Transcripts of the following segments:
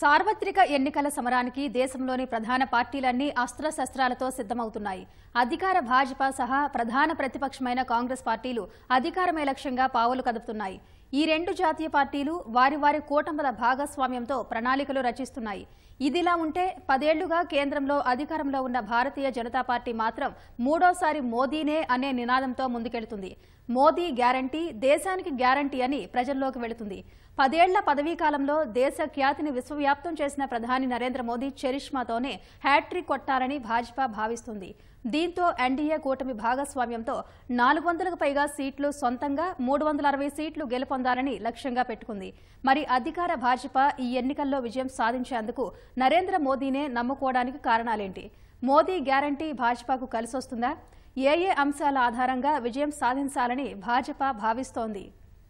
సార్వత్రిక ఎన్నికల సమరానికి దేశంలోని ప్రధాన పార్టీలన్నీ అస్త్రశస్త్రాలతో సిద్దమవుతున్నాయి అధికార భాజపా సహా ప్రధాన ప్రతిపక్షమైన కాంగ్రెస్ పార్టీలు అధికారమే లక్ష్యంగా పావులు కదుపుతున్నాయి ఈ రెండు జాతీయ పార్టీలు వారి వారి కూటముల భాగస్వామ్యంతో ప్రణాళికలు రచిస్తున్నాయి ఇదిలా ఉంటే పదేళ్లుగా కేంద్రంలో అధికారంలో ఉన్న భారతీయ జనతా పార్టీ మాత్రం మూడోసారి మోదీనే అనే నినాదంతో ముందుకెళ్తుంది మోదీ గ్యారంటీ దేశానికి గ్యారంటీ అని ప్రజల్లోకి వెళుతుంది పదేళ్ల పదవీ కాలంలో దేశ ఖ్యాతిని విశ్వవ్యాప్తం చేసిన ప్రధాని నరేంద్ర మోదీ చరిష్మాతోనే హ్యాట్రిక్ కొట్టాలని భాజపా భావిస్తుంది దీంతో ఎన్డీఏ కూటమి భాగస్వామ్యంతో నాలుగు వందలకు పైగా సీట్లు సొంతంగా మూడు వందల అరవై సీట్లు గెలుపొందాలని లక్ష్యంగా పెట్టుకుంది మరి అధికార భాజపా ఈ ఎన్నికల్లో విజయం సాధించేందుకు నరేంద్ర మోదీనే నమ్ముకోవడానికి కారణాలేంటి మోదీ గ్యారంటీ భాజపాకు కలిసొస్తుందా ఏ ఏ అంశాల ఆధారంగా విజయం సాధించాలని భాజపా భావిస్తోంది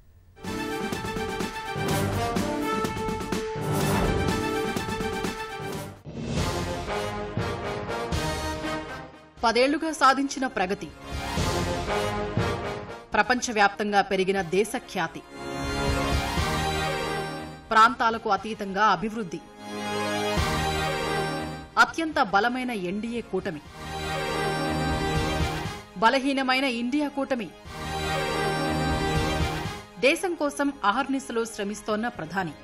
పదేళ్లుగా సాధించిన ప్రగతి ప్రపంచవ్యాప్తంగా పెరిగిన దేశ ఖ్యాతి ప్రాంతాలకు అతీతంగా అభివృద్ధి అత్యంత బలమైన ఎన్డీఏ కూటమి బలహీనమైన ఇండియా కూటమి దేశం కోసం అహర్నిశలు శ్రమిస్తోన్న ప్రధాని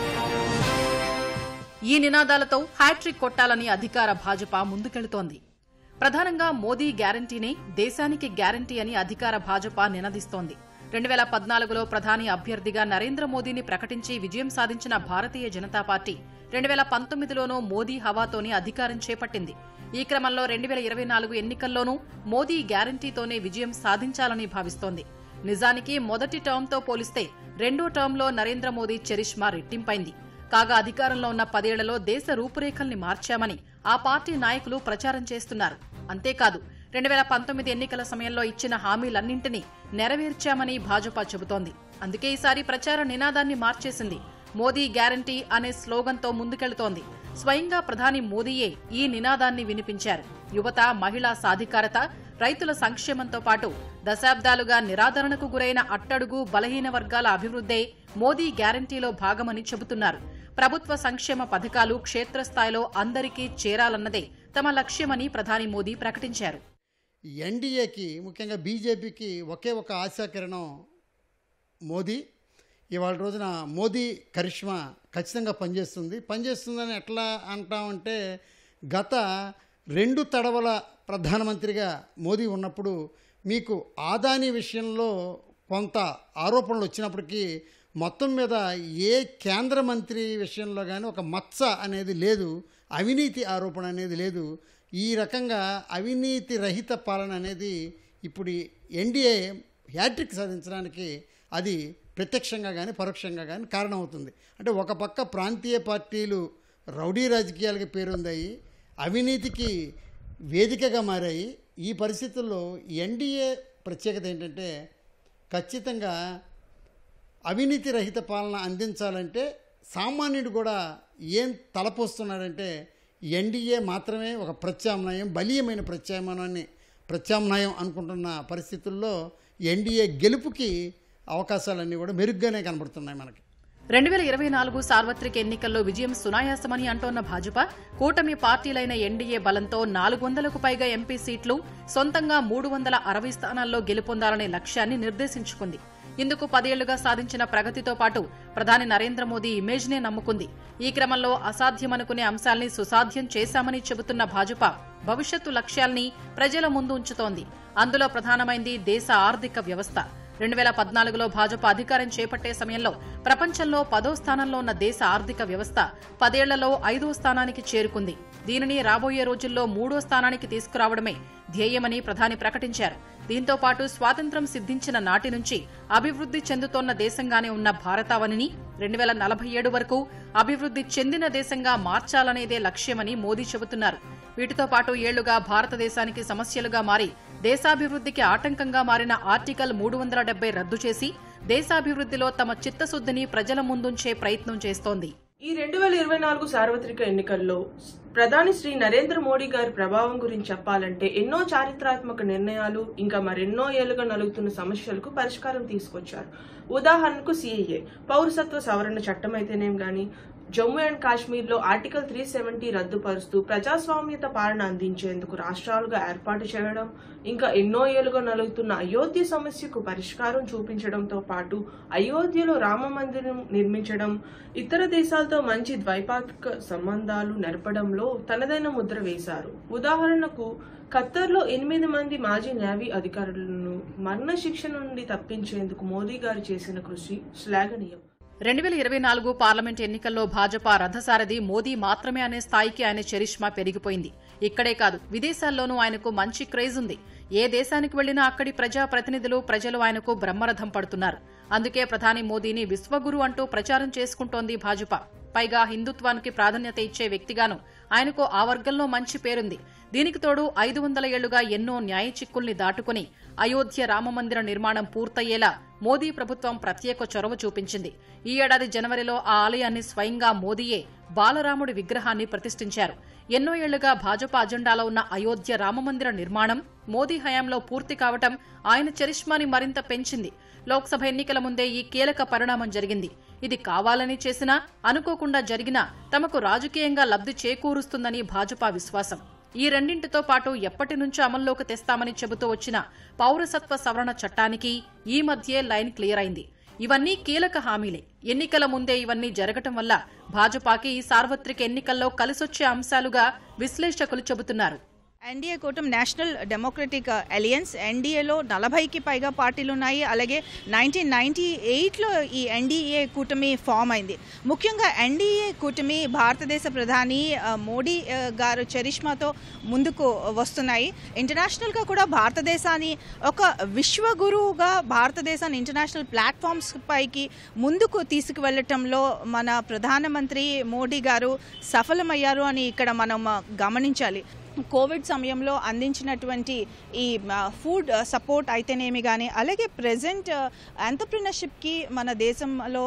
ఈ నినాదాలతో హ్యాట్రిక్ కొట్టాలని అధికార భాజపా ముందుకెళుతోంది ప్రధానంగా మోదీ గ్యారంటీనే దేశానికి గ్యారంటీ అని అధికార భాజపా నినదిస్తోంది రెండు వేల పద్నాలుగులో ప్రధాని అభ్యర్థిగా నరేంద్ర మోదీని ప్రకటించి విజయం సాధించిన భారతీయ జనతా పార్టీ రెండు వేల పంతొమ్మిదిలోనూ మోదీ హవాతోనే అధికారం చేపట్టింది ఈ క్రమంలో రెండు వేల ఇరవై నాలుగు ఎన్నికల్లోనూ మోదీ గ్యారంటీతోనే విజయం సాధించాలని భావిస్తోంది నిజానికి మొదటి టర్మ్తో పోలిస్తే రెండో టర్మ్లో నరేంద్ర మోదీ చరిష్మా రెట్టింపైంది కాగా అధికారంలో ఉన్న పదేళ్లలో దేశ రూపురేఖల్ని మార్చామని ఆ పార్టీ నాయకులు ప్రచారం చేస్తున్నారు అంతేకాదు రెండు వేల పంతొమ్మిది ఎన్నికల సమయంలో ఇచ్చిన హామీలన్నింటినీ నెరవేర్చామని భాజపా చెబుతోంది అందుకే ఈసారి ప్రచార నినాదాన్ని మార్చేసింది మోదీ గ్యారంటీ అనే స్లోగన్తో ముందుకెళుతోంది స్వయంగా ప్రధాని మోదీయే ఈ నినాదాన్ని వినిపించారు యువత మహిళా సాధికారత రైతుల సంక్షేమంతో పాటు దశాబ్దాలుగా నిరాదరణకు గురైన అట్టడుగు బలహీన వర్గాల అభివృద్ధే మోదీ గ్యారంటీలో భాగమని చెబుతున్నారు ప్రభుత్వ సంక్షేమ పథకాలు క్షేత్రస్థాయిలో అందరికీ చేరాలన్నదే తమ లక్ష్యమని ప్రధాని మోదీ ప్రకటించారు ఎన్డీఏకి ముఖ్యంగా బీజేపీకి ఒకే ఒక ఆశాకిరణం మోదీ ఇవాళ రోజున మోదీ కరిష్మా ఖచ్చితంగా పనిచేస్తుంది పనిచేస్తుందని ఎట్లా అంటామంటే గత రెండు తడవల ప్రధానమంత్రిగా మోదీ ఉన్నప్పుడు మీకు ఆదాని విషయంలో కొంత ఆరోపణలు వచ్చినప్పటికీ మొత్తం మీద ఏ కేంద్ర మంత్రి విషయంలో కానీ ఒక మచ్చ అనేది లేదు అవినీతి ఆరోపణ అనేది లేదు ఈ రకంగా అవినీతి రహిత పాలన అనేది ఇప్పుడు ఎన్డీఏ హ్యాట్రిక్ సాధించడానికి అది ప్రత్యక్షంగా కానీ పరోక్షంగా కానీ కారణమవుతుంది అంటే ఒక పక్క ప్రాంతీయ పార్టీలు రౌడీ రాజకీయాలకి పేరొందాయి అవినీతికి వేదికగా మారాయి ఈ పరిస్థితుల్లో ఎన్డీఏ ప్రత్యేకత ఏంటంటే ఖచ్చితంగా అవినీతి రహిత పాలన అందించాలంటే సామాన్యుడు కూడా ఏం తలపోస్తున్నాడంటే ఎన్డీఏ మాత్రమే ఒక ప్రత్యామ్నాయం బలీయమైన ప్రత్యామ్నాయాన్ని ప్రత్యామ్నాయం అనుకుంటున్న పరిస్థితుల్లో ఎన్డీఏ గెలుపుకి అవకాశాలన్నీ కూడా మెరుగ్గానే కనబడుతున్నాయి మనకి రెండు వేల ఇరవై నాలుగు సార్వత్రిక ఎన్నికల్లో విజయం సునాయాసమని అంటోన్న భాజపా కూటమి పార్టీలైన ఎన్డీఏ బలంతో నాలుగు వందలకు పైగా ఎంపీ సీట్లు సొంతంగా మూడు వందల అరవై స్థానాల్లో గెలుపొందాలనే లక్ష్యాన్ని నిర్దేశించుకుంది ఇందుకు పదేళ్లుగా సాధించిన ప్రగతితో పాటు ప్రధాని నరేంద్ర మోదీ ఇమేజ్నే నమ్ముకుంది ఈ క్రమంలో అసాధ్యమనుకునే అంశాల్ని సుసాధ్యం చేశామని చెబుతున్న భాజపా భవిష్యత్తు లక్ష్యాల్ని ప్రజల ముందు ఉంచుతోంది అందులో ప్రధానమైంది దేశ ఆర్థిక వ్యవస్థ రెండు వేల పద్నాలుగులో భాజపా అధికారం చేపట్టే సమయంలో ప్రపంచంలో పదో స్థానంలో ఉన్న దేశ ఆర్థిక వ్యవస్థ పదేళ్లలో ఐదో స్థానానికి చేరుకుంది దీనిని రాబోయే రోజుల్లో మూడో స్థానానికి తీసుకురావడమే ధ్యేయమని ప్రధాని ప్రకటించారు దీంతో పాటు స్వాతంత్ర్యం సిద్ధించిన నాటి నుంచి అభివృద్ధి చెందుతోన్న దేశంగానే ఉన్న భారతావనిని రెండు వేల నలభై ఏడు వరకు అభివృద్ధి చెందిన దేశంగా మార్చాలనేదే లక్ష్యమని మోదీ చెబుతున్నారు వీటితో పాటు ఏళ్లుగా భారతదేశానికి సమస్యలుగా మారి దేశాభివృద్ధికి ఆటంకంగా మారిన ఆర్టికల్ మూడు వందల డెబ్బై రద్దు చేసి దేశాభివృద్ధిలో తమ చిత్తశుద్ధిని ప్రజల ముందుంచే ప్రయత్నం చేస్తోంది ఈ రెండు వేల ఇరవై నాలుగు సార్వత్రిక ఎన్నికల్లో ప్రధాని శ్రీ నరేంద్ర మోడీ గారి ప్రభావం గురించి చెప్పాలంటే ఎన్నో చారిత్రాత్మక నిర్ణయాలు ఇంకా మరెన్నో ఏళ్లుగా నలుగుతున్న సమస్యలకు పరిష్కారం తీసుకొచ్చారు ఉదాహరణకు సిఏఏ పౌరసత్వ సవరణ చట్టం అయితేనేం గాని జమ్మూ అండ్ కాశ్మీర్లో ఆర్టికల్ త్రీ సెవెంటీ రద్దుపరుస్తూ ప్రజాస్వామ్యత పాలన అందించేందుకు రాష్ట్రాలుగా ఏర్పాటు చేయడం ఇంకా ఎన్నో ఏళ్లుగా నలుగుతున్న అయోధ్య సమస్యకు పరిష్కారం చూపించడంతో పాటు అయోధ్యలో రామ మందిరం నిర్మించడం ఇతర దేశాలతో మంచి ద్వైపాక్షిక సంబంధాలు నెరపడంలో తనదైన ముద్ర వేశారు ఉదాహరణకు ఖత్తర్లో ఎనిమిది మంది మాజీ నేవీ అధికారులను మరణశిక్ష నుండి తప్పించేందుకు మోదీ గారు చేసిన కృషి శ్లాఘనీయం రెండు వేల ఇరవై నాలుగు పార్లమెంట్ ఎన్నికల్లో భాజపా రథసారథి మోదీ మాత్రమే అనే స్థాయికి ఆయన చరిష్మా పెరిగిపోయింది ఇక్కడే కాదు విదేశాల్లోనూ ఆయనకు మంచి క్రేజ్ ఉంది ఏ దేశానికి వెళ్లినా అక్కడి ప్రజా ప్రతినిధులు ప్రజలు ఆయనకు బ్రహ్మరథం పడుతున్నారు అందుకే ప్రధాని మోదీని విశ్వగురు అంటూ ప్రచారం చేసుకుంటోంది భాజపా పైగా హిందుత్వానికి ప్రాధాన్యత ఇచ్చే వ్యక్తిగాను ఆయనకు ఆ వర్గంలో మంచి పేరుంది దీనికి తోడు ఐదు వందల ఏళ్లుగా ఎన్నో న్యాయ చిక్కుల్ని దాటుకుని అయోధ్య రామమందిర నిర్మాణం పూర్తయ్యేలా మోదీ ప్రభుత్వం ప్రత్యేక చొరవ చూపించింది ఈ ఏడాది జనవరిలో ఆ ఆలయాన్ని స్వయంగా మోదీయే బాలరాముడి విగ్రహాన్ని ప్రతిష్ఠించారు ఎన్నో ఏళ్లుగా భాజపా అజెండాలో ఉన్న అయోధ్య రామమందిర నిర్మాణం మోదీ హయాంలో పూర్తి కావటం ఆయన చరిష్మాని మరింత పెంచింది లోక్సభ ఎన్నికల ముందే ఈ కీలక పరిణామం జరిగింది ఇది కావాలని చేసినా అనుకోకుండా జరిగినా తమకు రాజకీయంగా లబ్ధి చేకూరుస్తుందని భాజపా విశ్వాసం ఈ రెండింటితో పాటు ఎప్పటి నుంచో అమల్లోకి తెస్తామని చెబుతూ వచ్చిన పౌరసత్వ సవరణ చట్టానికి ఈ మధ్యే లైన్ క్లియర్ అయింది ఇవన్నీ కీలక హామీలే ఎన్నికల ముందే ఇవన్నీ జరగటం వల్ల భాజపాకి ఈ సార్వత్రిక ఎన్నికల్లో కలిసొచ్చే అంశాలుగా విశ్లేషకులు చెబుతున్నారు ఎన్డీఏ కూటమి నేషనల్ డెమోక్రటిక్ అలయన్స్ ఎన్డీఏలో నలభైకి పైగా పార్టీలు ఉన్నాయి అలాగే నైన్టీన్ నైన్టీ ఎయిట్లో ఈ ఎన్డీఏ కూటమి ఫామ్ అయింది ముఖ్యంగా ఎన్డీఏ కూటమి భారతదేశ ప్రధాని ఆ, మోడీ ఆ, గారు చరిష్మాతో ముందుకు వస్తున్నాయి ఇంటర్నేషనల్గా కూడా భారతదేశాన్ని ఒక విశ్వగురువుగా భారతదేశాన్ని ఇంటర్నేషనల్ ప్లాట్ఫామ్స్ పైకి ముందుకు తీసుకువెళ్ళటంలో మన ప్రధానమంత్రి మోడీ గారు సఫలమయ్యారు అని ఇక్కడ మనం ఆ, గమనించాలి కోవిడ్ సమయంలో అందించినటువంటి ఈ ఫుడ్ సపోర్ట్ అయితేనేమి కానీ అలాగే ప్రజెంట్ ఎంటర్ప్రినర్షిప్కి మన దేశంలో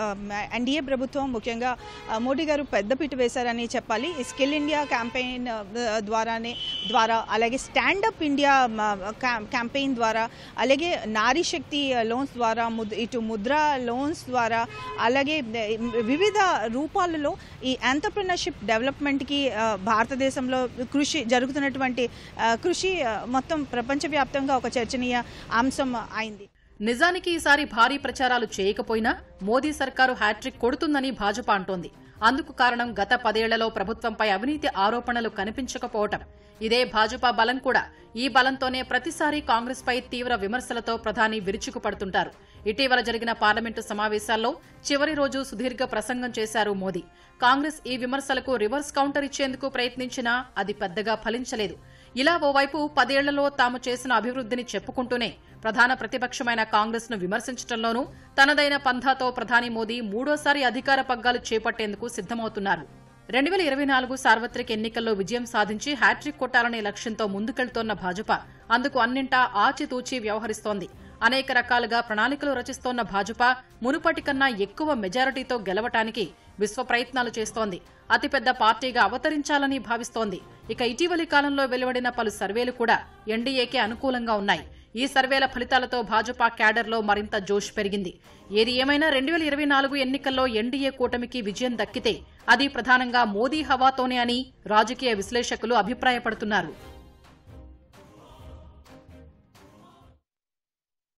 ఎన్డీఏ ప్రభుత్వం ముఖ్యంగా ఆ, మోడీ గారు పెద్దపీట వేశారని చెప్పాలి ఈ స్కిల్ ఇండియా క్యాంపెయిన్ ద్వారానే ద్వారా అలాగే స్టాండప్ ఇండియా క్యాంపెయిన్ ద్వారా అలాగే నారీ శక్తి లోన్స్ ద్వారా ముద్- ఇటు ముద్రా లోన్స్ ద్వారా అలాగే వివిధ రూపాలలో ఈ ఎంటర్ప్రినర్షిప్ డెవలప్మెంట్కి ఆ, భారతదేశంలో కృషి జరుగుతున్నటువంటి ఆ, కృషి ఆ, మొత్తం ప్రపంచవ్యాప్తంగా ఒక చర్చనీయ అంశం అయింది నిజానికి ఈసారి భారీ ప్రచారాలు చేయకపోయినా మోదీ సర్కారు హ్యాట్రిక్ కొడుతుందని భాజపా అంటోంది అందుకు కారణం గత పదేళ్లలో ప్రభుత్వంపై అవినీతి ఆరోపణలు కనిపించకపోవటం ఇదే భాజపా బలం కూడా ఈ బలంతోనే ప్రతిసారి కాంగ్రెస్ పై తీవ్ర విమర్శలతో ప్రధాని విరుచుకుపడుతుంటారు ఇటీవల జరిగిన పార్లమెంటు సమావేశాల్లో చివరి రోజు సుదీర్ఘ ప్రసంగం చేశారు మోదీ కాంగ్రెస్ ఈ విమర్శలకు రివర్స్ కౌంటర్ ఇచ్చేందుకు ప్రయత్నించినా అది పెద్దగా ఫలించలేదు ఇలా ఓవైపు పదేళ్లలో తాము చేసిన అభివృద్ధిని చెప్పుకుంటూనే ప్రధాన ప్రతిపక్షమైన కాంగ్రెస్ ను విమర్శించడంలోనూ తనదైన పంథాతో ప్రధాని మోదీ మూడోసారి అధికార పగ్గాలు చేపట్టేందుకు సిద్దమవుతున్నారు రెండు వేల ఇరవై నాలుగు సార్వత్రిక ఎన్నికల్లో విజయం సాధించి హ్యాట్రిక్ కొట్టాలనే లక్ష్యంతో ముందుకెళ్తోన్న భాజపా అందుకు అన్నింటా ఆచితూచి వ్యవహరిస్తోంది అనేక రకాలుగా ప్రణాళికలు రచిస్తోన్న భాజపా మునుపటి కన్నా ఎక్కువ మెజారిటీతో గెలవటానికి విశ్వ ప్రయత్నాలు చేస్తోంది అతిపెద్ద పార్టీగా అవతరించాలని భావిస్తోంది ఇక ఇటీవలి కాలంలో వెలువడిన పలు సర్వేలు కూడా ఎన్డీఏకి అనుకూలంగా ఉన్నాయి ఈ సర్వేల ఫలితాలతో భాజపా క్యాడర్లో మరింత జోష్ పెరిగింది ఏది ఏమైనా రెండు వేల ఇరవై నాలుగు ఎన్నికల్లో ఎన్డీఏ కూటమికి విజయం దక్కితే అది ప్రధానంగా మోదీ హవాతోనే అని రాజకీయ విశ్లేషకులు అభిప్రాయపడుతున్నారు